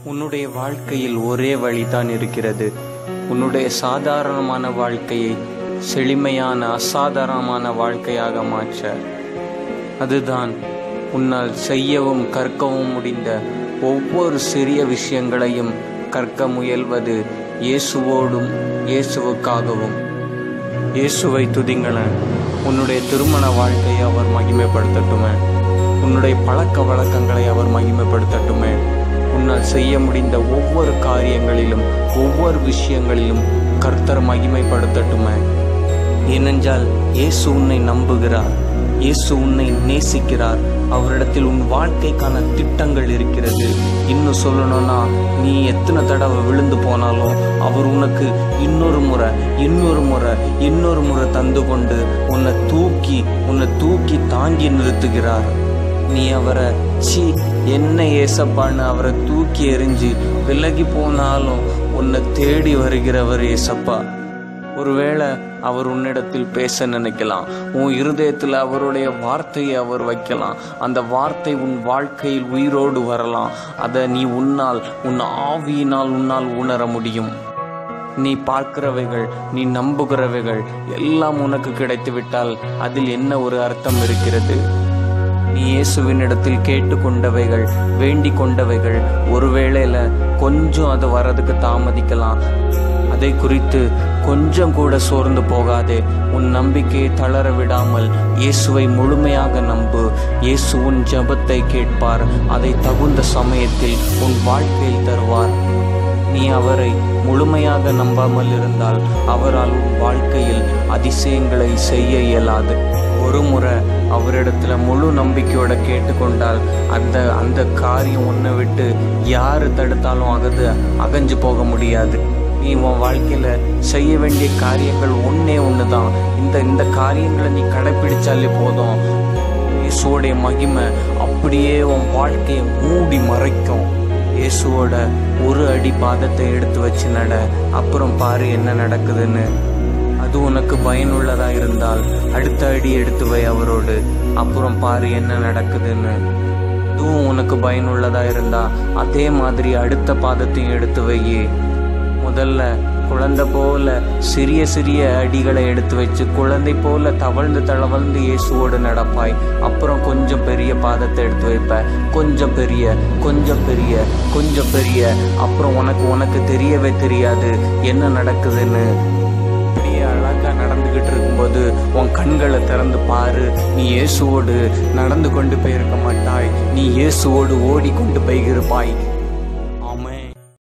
உன்னுடைய வாழ்க்கையில் ஒரே வழிதான் இருக்கிறது உன்னுடைய சாதாரணமான வாழ்க்கையை செழுமையான அசாதாரணமான வாழ்க்கையாக மாற்ற அதுதான் உன்னால் செய்யவும் கற்கவும் முடிந்த ஒவ்வொரு சிறிய விஷயங்களையும் கற்க முயல்வது இயேசுவோடும் இயேசுவுக்காகவும் இயேசுவை துதிங்களேன் உன்னுடைய திருமண வாழ்க்கையை அவர் மகிமைப்படுத்தட்டுமே உன்னுடைய பழக்க வழக்கங்களை அவர் மகிமைப்படுத்தட்டுமே உன்னால் செய்ய முடிந்த ஒவ்வொரு காரியங்களிலும் ஒவ்வொரு விஷயங்களிலும் கர்த்தர் மகிமைப்படுத்தட்டுமே ஏனென்றால் இயேசு உன்னை நம்புகிறார் இயேசு உன்னை நேசிக்கிறார் அவரிடத்தில் உன் வாழ்க்கைக்கான திட்டங்கள் இருக்கிறது இன்னும் சொல்லணும்னா நீ எத்தனை தடவை விழுந்து போனாலும் அவர் உனக்கு இன்னொரு முறை இன்னொரு முறை இன்னொரு முறை தந்து கொண்டு உன்னை தூக்கி உன்னை தூக்கி தாங்கி நிறுத்துகிறார் நீ அவரை சி என்ன ஏசப்பான்னு அவரை தூக்கி எறிஞ்சு விலகி போனாலும் உன்னை தேடி வருகிறவர் ஏசப்பா ஒருவேளை அவர் உன்னிடத்தில் பேச நினைக்கலாம் உன் இருதயத்தில் அவருடைய வார்த்தையை அவர் வைக்கலாம் அந்த வார்த்தை உன் வாழ்க்கையில் உயிரோடு வரலாம் அதை நீ உன்னால் உன் ஆவியினால் உன்னால் உணர முடியும் நீ பார்க்கிறவைகள் நீ நம்புகிறவைகள் எல்லாம் உனக்கு கிடைத்துவிட்டால் அதில் என்ன ஒரு அர்த்தம் இருக்கிறது நீ இயேசுவினிடத்தில் கேட்டுக்கொண்டவைகள் வேண்டிக் கொண்டவைகள் ஒருவேளையில கொஞ்சம் அது வர்றதுக்கு தாமதிக்கலாம் அதை குறித்து கொஞ்சம் கூட சோர்ந்து போகாதே உன் நம்பிக்கையை தளர விடாமல் இயேசுவை முழுமையாக நம்பு இயேசு உன் ஜெபத்தை கேட்பார் அதை தகுந்த சமயத்தில் உன் வாழ்க்கையில் தருவார் நீ அவரை முழுமையாக நம்பாமல் இருந்தால் அவரால் உன் வாழ்க்கையில் அதிசயங்களை செய்ய இயலாது ஒரு முறை அவரிடத்துல முழு நம்பிக்கையோட கேட்டுக்கொண்டால் அந்த அந்த காரியம் உன்னை விட்டு யாரு தடுத்தாலும் அகது அகஞ்சு போக முடியாது நீ உன் வாழ்க்கையில செய்ய வேண்டிய காரியங்கள் ஒன்னே ஒன்று தான் இந்த இந்த காரியங்களை நீ கடைப்பிடிச்சாலே போதும் இயேசுவோடைய மகிமை அப்படியே உன் வாழ்க்கையை மூடி மறைக்கும் இயேசுவோட ஒரு அடி பாதத்தை எடுத்து வச்சு நட அப்புறம் பாரு என்ன நடக்குதுன்னு அது உனக்கு பயனுள்ளதா இருந்தால் அடுத்த அடி எடுத்து வை அவரோடு அப்புறம் பாரு என்ன நடக்குதுன்னு அதுவும் உனக்கு பயனுள்ளதா இருந்தா அதே மாதிரி அடுத்த பாதத்தையும் எடுத்து வையே முதல்ல குழந்தை போல சிறிய சிறிய அடிகளை எடுத்து வச்சு குழந்தை போல தவழ்ந்து தளவழ்ந்து இயேசுவோடு நடப்பாய் அப்புறம் கொஞ்சம் பெரிய பாதத்தை எடுத்து வைப்ப கொஞ்சம் பெரிய கொஞ்சம் பெரிய கொஞ்சம் பெரிய அப்புறம் உனக்கு உனக்கு தெரியவே தெரியாது என்ன நடக்குதுன்னு அப்படியே அழகா நடந்துகிட்டு இருக்கும்போது உன் கண்களை திறந்து பாரு நீ இயேசுவோடு நடந்து கொண்டு போயிருக்க மாட்டாய் நீ இயேசுவோடு ஓடிக்கொண்டு போயிருப்பாய் ஆமென்